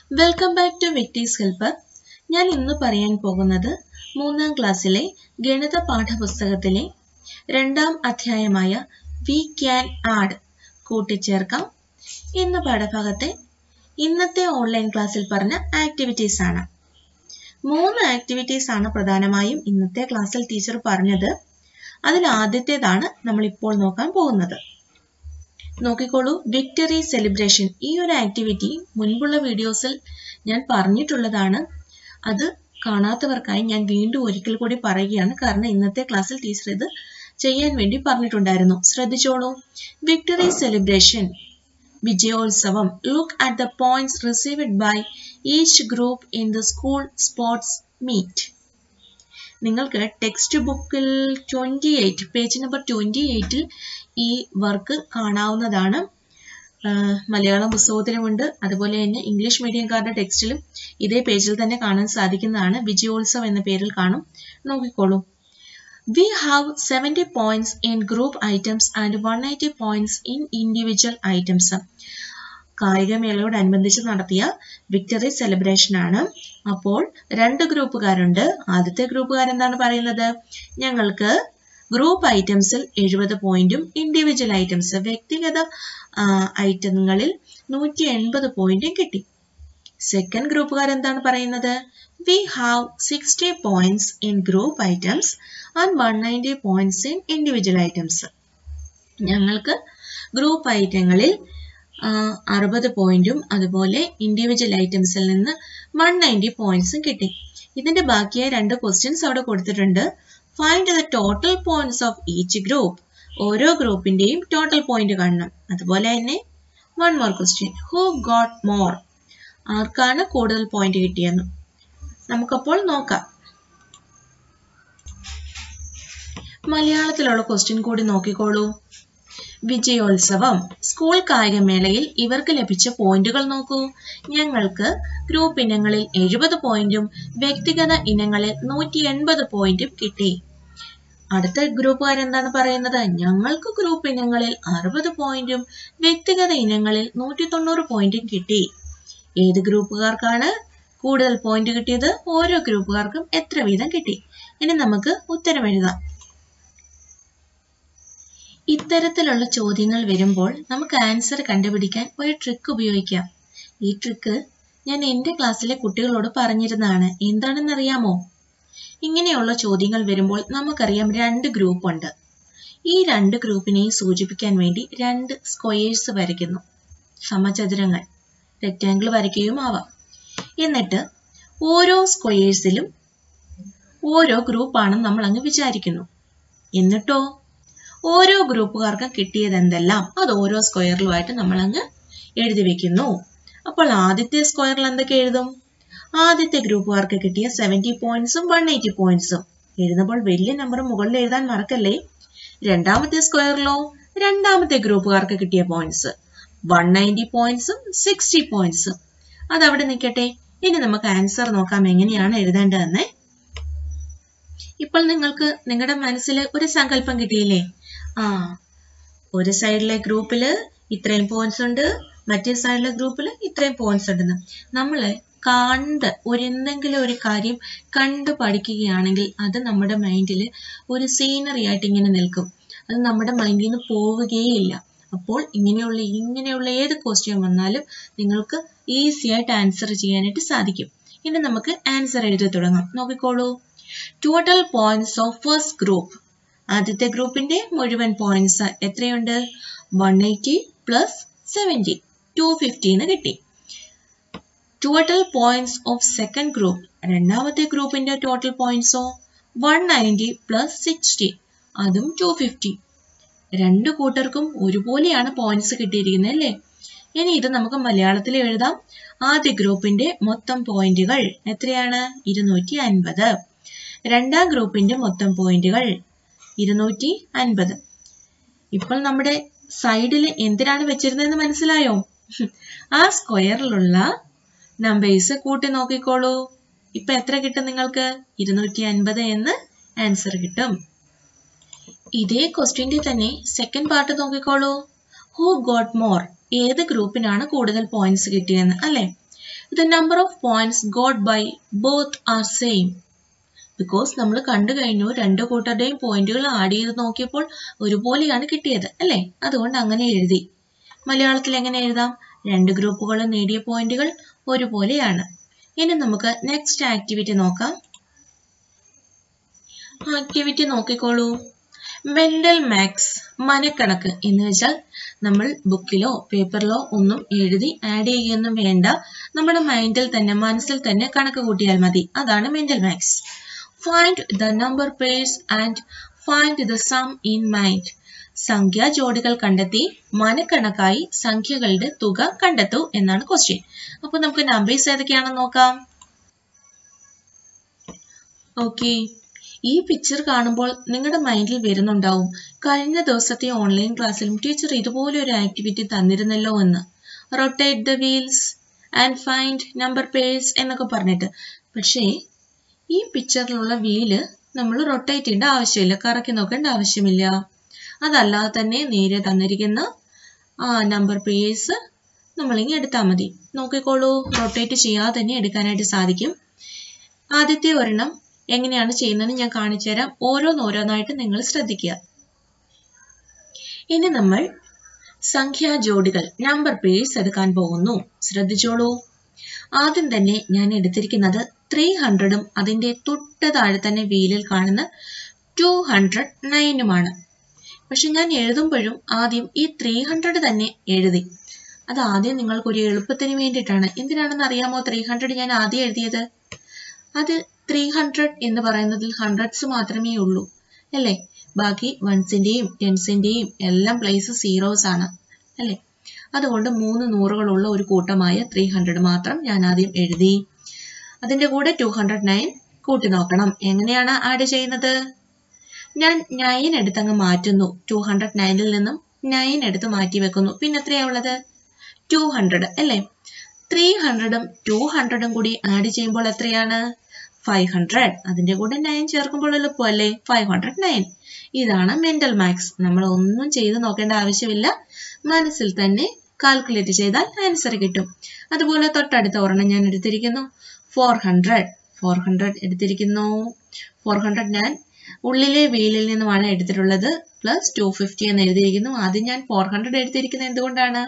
Welcome back to വിക്ടീസ് helper ഞാൻ ഇന്ന് പറയാൻ പോകുന്നത് മൂന്നാം ക്ലാസ്സിലെ ഗണിത പാഠപുസ്തകത്തിലെ രണ്ടാം അധ്യായമായ വി ക്യാൻ ആഡ് കൂട്ടിച്ചേർക്കാം എന്ന പാഠഭാഗത്തെ ഇന്നത്തെ ഓൺലൈൻ ക്ലാസ്സിൽ പറഞ്ഞ ആക്ടിവിറ്റീസ് ആണ് മൂന്ന് ആക്ടിവിറ്റീസ് ആണ് പ്രധാനമായും ഇന്നത്തെ ക്ലാസ്സിൽ ടീച്ചർ പറഞ്ഞത് അതിൽ ആദ്യത്തേതാണ് നമ്മൾ ഇപ്പോൾ നോക്കാൻ പോകുന്നത് നോക്കിക്കോളൂ വിക്ടറി സെലിബ്രേഷൻ ഈ ഒരു ആക്ടിവിറ്റി മുൻപുള്ള വീഡിയോസിൽ ഞാൻ പറഞ്ഞിട്ടുള്ളതാണ് അത് കാണാത്തവർക്കായി ഞാൻ വീണ്ടും ഒരിക്കൽ കൂടി പറയുകയാണ് കാരണം ഇന്നത്തെ ക്ലാസ്സിൽ ടീച്ചർ ഇത് ചെയ്യാൻ വേണ്ടി പറഞ്ഞിട്ടുണ്ടായിരുന്നു ശ്രദ്ധിച്ചോളൂ വിക്ടറി സെലിബ്രേഷൻ വിജയോത്സവം look at the points received by each group in the school sports meet നിങ്ങൾക്ക് ടെക്സ്റ്റ് ബുക്കിൽ twenty eight page number twenty എയ്റ്റിൽ ഈ വർക്ക് കാണാവുന്നതാണ് മലയാളം പുസ്തകത്തിലുമുണ്ട് അതുപോലെ തന്നെ ഇംഗ്ലീഷ് മീഡിയംകാരുടെ ടെക്സ്റ്റിലും ഇതേ പേജിൽ തന്നെ കാണാൻ സാധിക്കുന്നതാണ് വിജയോത്സവം എന്ന പേരിൽ കാണും നോക്കിക്കോളൂ we have seventy points in group items and one eighty points in individual items കായികമേളയോടനുബന്ധിച്ച് നടത്തിയ വിക്ടറി സെലിബ്രേഷൻ ആണ് അപ്പോൾ രണ്ട് ഗ്രൂപ്പുകാരുണ്ട് ആദ്യത്തെ ഗ്രൂപ്പുകാർ എന്താണ് പറയുന്നത് ഞങ്ങൾക്ക് ഗ്രൂപ്പ് ഐറ്റംസിൽ എഴുപത് പോയിന്റും ഇൻഡിവിജ്വൽ ഐറ്റംസ് വ്യക്തിഗത ഐറ്റങ്ങളിൽ നൂറ്റി എൺപത് പോയിന്റും കിട്ടി സെക്കൻഡ് ഗ്രൂപ്പുകാർ എന്താണ് പറയുന്നത് we have sixty points in group items and one ninety points in individual items ഞങ്ങൾക്ക് ഗ്രൂപ്പ് ഐറ്റങ്ങളിൽ അറുപത് പോയിന്റും അതുപോലെ ഇൻഡിവിജ്വൽ ഐറ്റംസിൽ നിന്ന് വൺ നയൻറ്റി പോയിന്റ്സും കിട്ടി ഇതിന്റെ ബാക്കിയായ രണ്ട് ക്വസ്റ്റ്യൻസ് അവിടെ കൊടുത്തിട്ടുണ്ട് find the total points of each group ഓരോ ഗ്രൂപ്പിന്റെയും ടോട്ടൽ പോയിന്റ് കാണണം അതുപോലെ തന്നെ one more question who got more ആർക്കാണ് കൂടുതൽ പോയിന്റ് കിട്ടിയെന്ന് നമുക്കപ്പോൾ നോക്കാം മലയാളത്തിലുള്ള ക്വസ്റ്റ്യൻ കൂടി നോക്കിക്കോളൂ വിജയോത്സവം സ്കൂൾ കായികമേളയിൽ ഇവർക്ക് ലഭിച്ച പോയിന്റുകൾ നോക്കൂ ഞങ്ങൾക്ക് ഗ്രൂപ്പ് ഇനങ്ങളിൽ എഴുപത് പോയിന്റും വ്യക്തിഗത ഇനങ്ങളിൽ നൂറ്റി എൺപത് പോയിന്റും കിട്ടി അടുത്ത ഗ്രൂപ്പുകാർ എന്താണ് പറയുന്നത് ഞങ്ങൾക്ക് ഗ്രൂപ്പ് ഇനങ്ങളിൽ അറുപത് പോയിന്റും വ്യക്തിഗത ഇനങ്ങളിൽ നൂറ്റി തൊണ്ണൂറ് പോയിന്റും കിട്ടി ഏത് ഗ്രൂപ്പുകാർക്കാണ് കൂടുതൽ പോയിന്റ് കിട്ടിയത് ഓരോ ഗ്രൂപ്പുകാർക്കും എത്ര വീതം കിട്ടി ഇനി നമുക്ക് ഉത്തരം എഴുതാം ഇത്തരത്തിലുള്ള ചോദ്യങ്ങൾ വരുമ്പോൾ നമുക്ക് ആൻസർ കണ്ടുപിടിക്കാൻ ഒരു ട്രിക്ക് ഉപയോഗിക്കാം ഈ ട്രിക്ക് ഞാൻ എൻ്റെ ക്ലാസ്സിലെ കുട്ടികളോട് പറഞ്ഞിരുന്നതാണ് എന്താണെന്നറിയാമോ ഇങ്ങനെയുള്ള ചോദ്യങ്ങൾ വരുമ്പോൾ നമുക്കറിയാം രണ്ട് ഗ്രൂപ്പ് ഉണ്ട് ഈ രണ്ട് ഗ്രൂപ്പിനെയും സൂചിപ്പിക്കാൻ വേണ്ടി രണ്ട് സ്ക്വയേഴ്സ് വരയ്ക്കുന്നു സമചതുരങ്ങൾ റെക്റ്റാങ്കിൾ വരയ്ക്കുകയും ആവാം എന്നിട്ട് ഓരോ സ്ക്വയേഴ്സിലും ഓരോ ഗ്രൂപ്പാണെന്ന് നമ്മൾ അങ്ങ് വിചാരിക്കുന്നു എന്നിട്ടോ ഓരോ ഗ്രൂപ്പുകാർക്കും കിട്ടിയത് എന്തെല്ലാം അത് ഓരോ സ്ക്വയറിലുമായിട്ട് നമ്മൾ അങ്ങ് എഴുതി വെക്കുന്നു അപ്പോൾ ആദ്യത്തെ സ്ക്വയറിൽ എന്തൊക്കെ എഴുതും ആദ്യത്തെ ഗ്രൂപ്പുകാർക്ക് കിട്ടിയ സെവൻറ്റി പോയിന്റ്സും വൺ എയ്റ്റി പോയിന്റ്സും എഴുതുമ്പോൾ വലിയ നമ്പർ മുകളിൽ എഴുതാൻ മറക്കല്ലേ രണ്ടാമത്തെ സ്ക്വയറിലോ രണ്ടാമത്തെ ഗ്രൂപ്പുകാർക്ക് കിട്ടിയ പോയിന്റ്സ് വൺ നയൻറ്റി പോയിന്റ്സും സിക്സ്റ്റി പോയിന്റ്സും അതവിടെ നിൽക്കട്ടെ ഇനി നമുക്ക് ആൻസർ നോക്കാം എങ്ങനെയാണ് എഴുതേണ്ടതെന്ന് ഇപ്പോൾ നിങ്ങൾക്ക് നിങ്ങളുടെ മനസ്സിൽ ഒരു സങ്കല്പം കിട്ടിയില്ലേ ആ ഒരു സൈഡിലെ ഗ്രൂപ്പിൽ ഇത്രയും പോയിന്റ്സ് ഉണ്ട് മറ്റേ സൈഡിലെ ഗ്രൂപ്പിൽ ഇത്രയും പോയിന്റ്സ് ഉണ്ടെന്ന് നമ്മൾ കണ്ട് ഒരു എന്തെങ്കിലും ഒരു കാര്യം കണ്ടു പഠിക്കുകയാണെങ്കിൽ അത് നമ്മുടെ മൈൻഡിൽ ഒരു സീനറി ആയിട്ട് ഇങ്ങനെ നിൽക്കും അത് നമ്മുടെ മൈൻഡിൽ നിന്ന് പോവുകയില്ല അപ്പോൾ ഇങ്ങനെയുള്ള ഇങ്ങനെയുള്ള ഏത് ക്വസ്റ്റ്യൻ വന്നാലും നിങ്ങൾക്ക് ഈസി ആയിട്ട് ആൻസർ ചെയ്യാനായിട്ട് സാധിക്കും ഇനി നമുക്ക് ആൻസർ എഴുതി തുടങ്ങാം നോക്കിക്കോളൂ total points of first group ആദ്യത്തെ ഗ്രൂപ്പിന്റെ മുഴുവൻ പോയിന്റ്സ് എത്രയുണ്ട് one eighty plus seventy two ഫിഫ്റ്റീന്ന് കിട്ടി total points of second group രണ്ടാമത്തെ ഗ്രൂപ്പിന്റെ ടോട്ടൽ പോയിന്റ്സോ വൺ നയൻറ്റി പ്ലസ് സിക്സ്റ്റി അതും ടു ഫിഫ്റ്റി രണ്ട് കൂട്ടർക്കും ഒരുപോലെയാണ് പോയിന്റ്സ് കിട്ടിയിരിക്കുന്നത് അല്ലേ ഇനി ഇത് നമുക്ക് മലയാളത്തിൽ എഴുതാം ആദ്യ ഗ്രൂപ്പിന്റെ മൊത്തം പോയിന്റുകൾ എത്രയാണ് ഇരുന്നൂറ്റി അൻപത് രണ്ടാം ഗ്രൂപ്പിന്റെ മൊത്തം പോയിന്റുകൾ ഇരുന്നൂറ്റി അൻപത് ഇപ്പോൾ നമ്മുടെ സൈഡിൽ എന്തിനാണ് വെച്ചിരുന്നതെന്ന് മനസ്സിലായോ ആ സ്ക്വയറിലുള്ള നമ്പേഴ്സ് കൂട്ടി നോക്കിക്കോളൂ ഇപ്പൊ എത്ര കിട്ടും നിങ്ങൾക്ക് ഇരുന്നൂറ്റി അൻപത് എന്ന് ആൻസർ കിട്ടും ഇതേ ക്വസ്റ്റ്യന്റെ തന്നെ സെക്കൻഡ് പാർട്ട് നോക്കിക്കോളൂ ഹു ഗോട്ട് മോർ ഏത് ഗ്രൂപ്പിനാണ് കൂടുതൽ പോയിന്റ്സ് കിട്ടിയെന്ന് അല്ലെ the number of points got by both are same because നമ്മൾ കണ്ടു കഴിഞ്ഞു രണ്ട് കൂട്ടരുടെയും പോയിന്റുകൾ ആഡ് ചെയ്ത് നോക്കിയപ്പോൾ ഒരുപോലെയാണ് കിട്ടിയത് അല്ലേ അതുകൊണ്ട് അങ്ങനെ എഴുതി മലയാളത്തിൽ എങ്ങനെ എഴുതാം രണ്ട് ഗ്രൂപ്പുകളും നേടിയ പോയിന്റുകൾ ഒരുപോലെയാണ് ഇനി നമുക്ക് നെക്സ്റ്റ് ആക്ടിവിറ്റി നോക്കാം ആക്ടിവിറ്റി നോക്കിക്കോളൂ മെന്റൽ മാക്സ് മനക്കണക്ക് എന്ന് വെച്ചാൽ നമ്മൾ ബുക്കിലോ പേപ്പറിലോ ഒന്നും എഴുതി ആഡ് ചെയ്യുകയൊന്നും വേണ്ട നമ്മുടെ മൈൻഡിൽ തന്നെ മനസ്സിൽ തന്നെ കണക്ക് കൂട്ടിയാൽ മതി അതാണ് mental maths find the number pairs and find the sum in mind സംഖ്യാ ജോഡികൾ കണ്ടെത്തി മനക്കണക്കായി സംഖ്യകളുടെ തുക കണ്ടെത്തൂ എന്നാണ് ക്വസ്റ്റ്യൻ അപ്പൊ നമുക്ക് നമ്പേഴ്സ് ഏതൊക്കെയാണെന്ന് നോക്കാം ഓക്കെ ഈ പിക്ചർ കാണുമ്പോൾ നിങ്ങളുടെ മൈൻഡിൽ വരുന്നുണ്ടാവും കഴിഞ്ഞ ദിവസത്തെ ഓൺലൈൻ ക്ലാസ്സിലും ടീച്ചർ ഇതുപോലെ ഒരു ആക്ടിവിറ്റി തന്നിരുന്നല്ലോ എന്ന് rotate the wheels and find number pairs എന്നൊക്കെ പറഞ്ഞിട്ട് പക്ഷേ ഈ പിക്ചറിലുള്ള വീല് നമ്മൾ റൊട്ടേറ്റ് ചെയ്യേണ്ട ആവശ്യമില്ല കറക്കി നോക്കേണ്ട ആവശ്യമില്ല അതല്ലാതെ തന്നെ നേരെ തന്നിരിക്കുന്ന ആ നമ്പർ പേഴ്സ് നമ്മളിങ്ങ് എടുത്താൽ മതി നോക്കിക്കോളൂ റൊട്ടേറ്റ് ചെയ്യാതെ തന്നെ എടുക്കാനായിട്ട് സാധിക്കും ആദ്യത്തെ ഒരെണ്ണം എങ്ങനെയാണ് ചെയ്യുന്നതെന്ന് ഞാൻ കാണിച്ചു തരാം ഓരോന്നോരോന്നായിട്ട് നിങ്ങൾ ശ്രദ്ധിക്കുക ഇനി നമ്മൾ സംഖ്യാ ജോഡികൾ നമ്പർ പേഴ്സ് എടുക്കാൻ പോകുന്നു ശ്രദ്ധിച്ചോളൂ ആദ്യം തന്നെ ഞാൻ എടുത്തിരിക്കുന്നത് ത്രീ ഹൺഡ്രഡും അതിന്റെ തൊട്ട് താഴെ തന്നെ വീലിൽ കാണുന്ന ടു ഹൺഡ്രഡ് നയനുമാണ് പക്ഷെ ഞാൻ എഴുതുമ്പോഴും ആദ്യം ഈ ത്രീ ഹൺഡ്രഡ് തന്നെ എഴുതി അത് ആദ്യം നിങ്ങൾക്ക് ഒരു എളുപ്പത്തിന് വേണ്ടിയിട്ടാണ് എന്തിനാണെന്ന് അറിയാമോ ത്രീ ഹൺഡ്രഡ് ഞാൻ ആദ്യം എഴുതിയത് അത് ത്രീ ഹൺഡ്രഡ് എന്ന് പറയുന്നതിൽ ഹൺഡ്രഡ്സ് മാത്രമേ ഉള്ളൂ അല്ലേ ബാക്കി വൺസിന്റെയും ടെൻസിന്റെയും എല്ലാം പ്ലേസ് സീറോസ് ആണ് അല്ലേ അതുകൊണ്ട് മൂന്ന് നൂറുകളുള്ള ഒരു കൂട്ടമായ ത്രീ ഹൺഡ്രഡ് മാത്രം ഞാൻ ആദ്യം എഴുതി അതിന്റെ കൂടെ ടു ഹൺഡ്രഡ് നയൻ കൂട്ടി നോക്കണം എങ്ങനെയാണ് ആഡ് ചെയ്യുന്നത് ഞാൻ നയൻ എടുത്തങ്ങ് മാറ്റുന്നു ടു ഹൺഡ്രഡ് നയനിൽ നിന്നും നയൻ എടുത്ത് മാറ്റി വെക്കുന്നു പിന്നെ എത്രയാ ഉള്ളത് ടു ഹൺഡ്രഡ് അല്ലേ ത്രീ ഹൺഡ്രഡും ടു ഹൺഡ്രഡും കൂടി ആഡ് ചെയ്യുമ്പോൾ എത്രയാണ് ഫൈവ് ഹൺഡ്രഡ് അതിന്റെ കൂടെ നയൻ ചേർക്കുമ്പോൾ എളുപ്പമല്ലേ ഫൈവ് ഹൺഡ്രഡ് നയൻ ഇതാണ് മെന്റൽ മാത്സ് നമ്മൾ ഒന്നും ചെയ്ത് നോക്കേണ്ട ആവശ്യമില്ല മനസ്സിൽ തന്നെ കാൽക്കുലേറ്റ് ചെയ്താൽ ആൻസർ കിട്ടും അതുപോലെ തൊട്ടടുത്ത ഒരെണ്ണം ഞാൻ എടുത്തിരിക്കുന്നു ഫോർ ഹൺഡ്രഡ് ഫോർ ഹൺഡ്രഡ് എടുത്തിരിക്കുന്നു ഫോർ ഹൺഡ്രഡ് ഞാൻ ഉള്ളിലെ വീലിൽ നിന്നുമാണ് എടുത്തിട്ടുള്ളത് പ്ലസ് ടു ഫിഫ്റ്റി എന്ന് എഴുതിയിരിക്കുന്നു ആദ്യം ഞാൻ ഫോർ ഹൺഡ്രഡ് എടുത്തിരിക്കുന്നത് എന്തുകൊണ്ടാണ്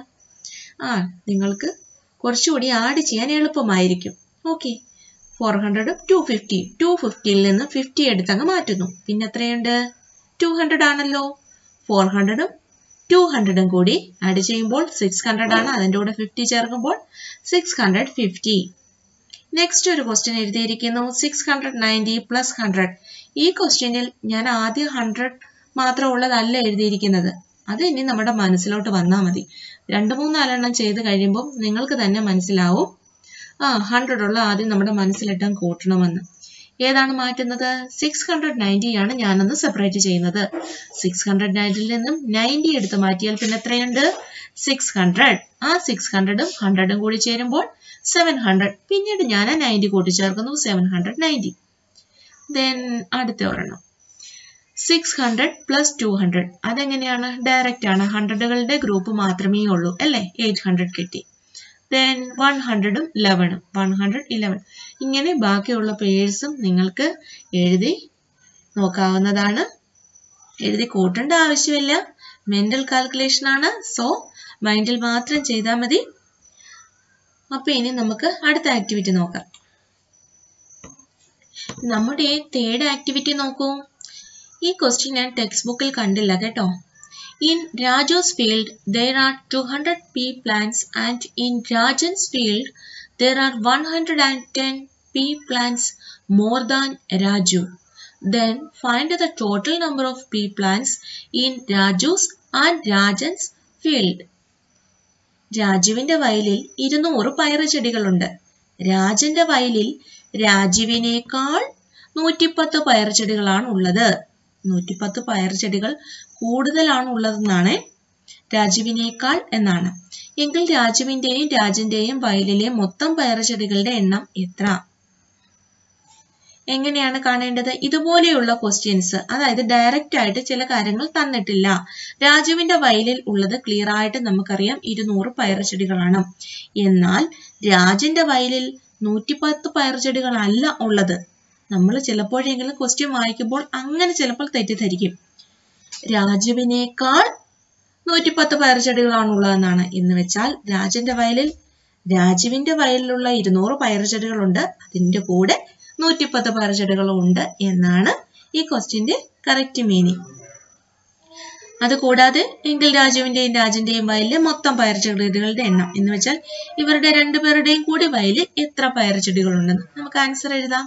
ആ നിങ്ങൾക്ക് കുറച്ചുകൂടി ആഡ് ചെയ്യാൻ എളുപ്പമായിരിക്കും ഓക്കെ ഫോർ ഹൺഡ്രഡും ടു ഫിഫ്റ്റി ടു ഫിഫ്റ്റിയിൽ നിന്ന് ഫിഫ്റ്റി എടുത്തങ്ങ് മാറ്റുന്നു പിന്നെ എത്രയുണ്ട് ടു ഹൺഡ്രഡ് ആണല്ലോ ഫോർ ഹൺഡ്രഡും ടു ഹൺഡ്രഡും കൂടി ആഡ് ചെയ്യുമ്പോൾ സിക്സ് ഹൺഡ്രഡ് ആണ് അതിൻ്റെ കൂടെ ഫിഫ്റ്റി ചേർക്കുമ്പോൾ സിക്സ് ഹൺഡ്രഡ് ഫിഫ്റ്റി നെക്സ്റ്റ് ഒരു ക്വസ്റ്റ്യൻ എഴുതിയിരിക്കുന്നു six hundred ninety plus hundred ഈ ക്വസ്റ്റ്യനിൽ ഞാൻ ആദ്യം ഹൺഡ്രഡ് മാത്രം ഉള്ളതല്ല എഴുതിയിരിക്കുന്നത് അത് ഇനി നമ്മുടെ മനസ്സിലോട്ട് വന്നാൽ മതി രണ്ട് മൂന്നാലെണ്ണം ചെയ്ത് കഴിയുമ്പോൾ നിങ്ങൾക്ക് തന്നെ മനസ്സിലാവും ആ ഹൺഡ്രഡ് ഉള്ള ആദ്യം നമ്മുടെ മനസ്സിലിട്ടാൻ കൂട്ടണമെന്ന് ഏതാണ് മാറ്റുന്നത് സിക്സ് ഹൺഡ്രഡ് നയൻറ്റി ആണ് ഞാനൊന്ന് സെപ്പറേറ്റ് ചെയ്യുന്നത് സിക്സ് ഹൺഡ്രഡ് നയൻറ്റിയിൽ നിന്നും നയൻറ്റി എടുത്ത് മാറ്റിയാൽ പിന്നെ എത്രയുണ്ട് സിക്സ് ഹൺഡ്രഡ് ആ സിക്സ് ഹൺഡ്രഡും ഹൺഡ്രഡും കൂടി ചേരുമ്പോൾ സെവൻ ഹൺഡ്രഡ് പിന്നീട് ഞാൻ ആ നയൻറ്റി കൂട്ടിച്ചേർക്കുന്നു സെവൻ ഹൺഡ്രഡ് നയൻറ്റി ദെൻ അടുത്ത ഒരെണ്ണം six hundred plus two hundred അതെങ്ങനെയാണ് ഡയറക്റ്റ് ആണ് ഹൺഡ്രഡുകളുടെ ഗ്രൂപ്പ് മാത്രമേ ഉള്ളൂ അല്ലേ എയ്റ്റ് ഹൺഡ്രഡ് കിട്ടി ദെൻ വൺ ഹൺഡ്രഡും ഇലവനും വൺ ഹൺഡ്രഡ് ഇലവൻ ഇങ്ങനെ ബാക്കിയുള്ള പേഴ്സും നിങ്ങൾക്ക് എഴുതി നോക്കാവുന്നതാണ് എഴുതി കൂട്ടേണ്ട ആവശ്യമില്ല മെന്റൽ കാൽക്കുലേഷൻ ആണ് സോ മൈൻഡിൽ മാത്രം ചെയ്താൽ മതി അപ്പൊ ഇനി നമുക്ക് അടുത്ത ആക്ടിവിറ്റി നോക്കാം നമ്മുടെ തേർഡ് ആക്ടിവിറ്റി നോക്കൂ ഈ ക്വസ്റ്റ്യൻ ഞാൻ ടെക്സ്റ്റ് ബുക്കിൽ കണ്ടില്ല കേട്ടോ in Raju's field there are 200 pea plants and in Rajan's field there are 110 pea plants more than Raju. Then find the total number of pea plants in Raju's and Rajan's field. രാജുവിന്റെ വയലിൽ ഇരുന്നൂറ് പയറ് ചെടികളുണ്ട് രാജന്റെ വയലിൽ രാജുവിനേക്കാൾ നൂറ്റിപ്പത്ത് പയർ ചെടികളാണ് ഉള്ളത് നൂറ്റിപ്പത്ത് പയർ ചെടികൾ കൂടുതലാണ് ഉള്ളതെന്നാണ് രാജുവിനേക്കാൾ എന്നാണ് എങ്കിൽ രാജുവിന്റെയും രാജന്റെയും വയലിലെ മൊത്തം പയർ ചെടികളുടെ എണ്ണം എത്ര എങ്ങനെയാണ് കാണേണ്ടത് ഇതുപോലെയുള്ള ക്വസ്റ്റ്യൻസ് അതായത് ഡയറക്റ്റ് ആയിട്ട് ചില കാര്യങ്ങൾ തന്നിട്ടില്ല രാജുവിന്റെ വയലിൽ ഉള്ളത് ക്ലിയർ ആയിട്ട് നമുക്കറിയാം ഇരുന്നൂറ് പയറുചെടികളാണ് എന്നാൽ രാജന്റെ വയലിൽ നൂറ്റിപ്പത്ത് പയറുചെടികളല്ല ഉള്ളത് നമ്മൾ ചിലപ്പോഴെങ്കിലും ക്വസ്റ്റ്യൻ വായിക്കുമ്പോൾ അങ്ങനെ ചിലപ്പോൾ തെറ്റിദ്ധരിക്കും രാജുവിനേക്കാൾ നൂറ്റിപ്പത്ത് പയറുചെടികളാണുള്ളതെന്നാണ് എന്ന് വെച്ചാൽ രാജന്റെ വയലിൽ രാജുവിന്റെ വയലിലുള്ള ഇരുന്നൂറ് പയറുചെടികളുണ്ട് അതിന്റെ കൂടെ നൂറ്റിപ്പത്ത് പയറുചെടികളും ഉണ്ട് എന്നാണ് ഈ ക്വസ്റ്റ്യന്റെ കറക്റ്റ് മീനിങ് അതുകൂടാതെ എങ്കിൽ രാജുവിന്റെയും രാജന്റെയും വയലിലെ മൊത്തം പയറുചെടികളുടെ എണ്ണം എന്ന് വെച്ചാൽ ഇവരുടെ രണ്ടുപേരുടെയും കൂടി വയലിൽ എത്ര പയറുചെടികളുണ്ടെന്ന് നമുക്ക് ആൻസർ എഴുതാം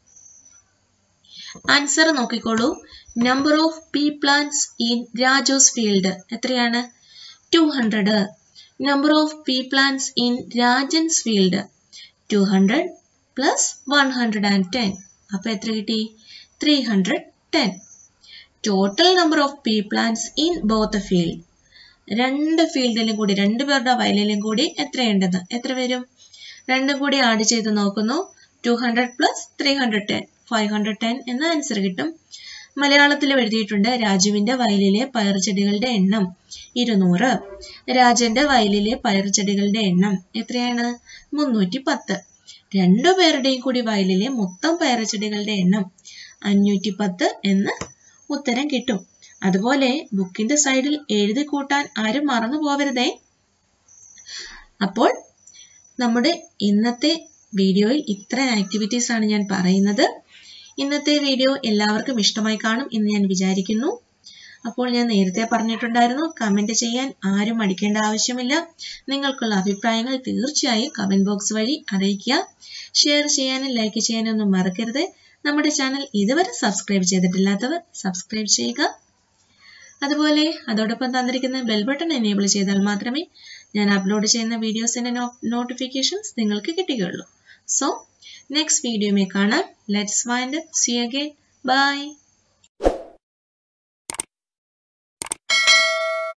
ആൻസർ നോക്കിക്കോളൂ number of pea plants in Raju's field എത്രയാണ് two hundred number of pea plants in Rajan's field two hundred plus one hundred and ten അപ്പൊ എത്ര കിട്ടി three hundred ten total number of pea plants in both field രണ്ട് ഫീൽഡിലും കൂടി രണ്ട് പേരുടെ വയലിലും കൂടി എത്രയുണ്ടെന്ന് എത്ര വരും രണ്ടും കൂടി ആഡ് ചെയ്ത് നോക്കുന്നു two hundred plus three hundred ten five hundred ten എന്ന ആൻസർ കിട്ടും മലയാളത്തിൽ എഴുതിയിട്ടുണ്ട് രാജുവിന്റെ വയലിലെ പയർചെടികളുടെ എണ്ണം ഇരുന്നൂറ് രാജന്റെ വയലിലെ പയർചെടികളുടെ എണ്ണം എത്രയാണ് മുന്നൂറ്റി പത്ത് രണ്ടുപേരുടെയും കൂടി വയലിലെ മൊത്തം പയറുചെടികളുടെ എണ്ണം അഞ്ഞൂറ്റി പത്ത് എന്ന് ഉത്തരം കിട്ടും അതുപോലെ ബുക്കിന്റെ സൈഡിൽ എഴുതി കൂട്ടാൻ ആരും മറന്നു പോവരുതേ അപ്പോൾ നമ്മുടെ ഇന്നത്തെ വീഡിയോയിൽ ഇത്രയും ആക്ടിവിറ്റീസ് ആണ് ഞാൻ പറയുന്നത് ഇന്നത്തെ വീഡിയോ എല്ലാവർക്കും ഇഷ്ടമായി കാണും എന്ന് ഞാൻ വിചാരിക്കുന്നു അപ്പോൾ ഞാൻ നേരത്തെ പറഞ്ഞിട്ടുണ്ടായിരുന്നു കമന്റ് ചെയ്യാൻ ആരും മടിക്കേണ്ട ആവശ്യമില്ല നിങ്ങൾക്കുള്ള അഭിപ്രായങ്ങൾ തീർച്ചയായും കമന്റ് ബോക്സ് വഴി അറിയിക്കുക ഷെയർ ചെയ്യാനും ലൈക്ക് ചെയ്യാനും ഒന്നും മറക്കരുത് നമ്മുടെ ചാനൽ ഇതുവരെ സബ്സ്ക്രൈബ് ചെയ്തിട്ടില്ലാത്തവർ സബ്സ്ക്രൈബ് ചെയ്യുക അതുപോലെ അതോടൊപ്പം തന്നിരിക്കുന്ന ബെൽ ബട്ടൺ എനേബിൾ ചെയ്താൽ മാത്രമേ ഞാൻ അപ്ലോഡ് ചെയ്യുന്ന വീഡിയോസിന്റെ നോട്ടിഫിക്കേഷൻസ് നിങ്ങൾക്ക് കിട്ടുകയുള്ളൂ സോ നെക്സ്റ്റ് വീഡിയോ മേ കാണാം let's find see again by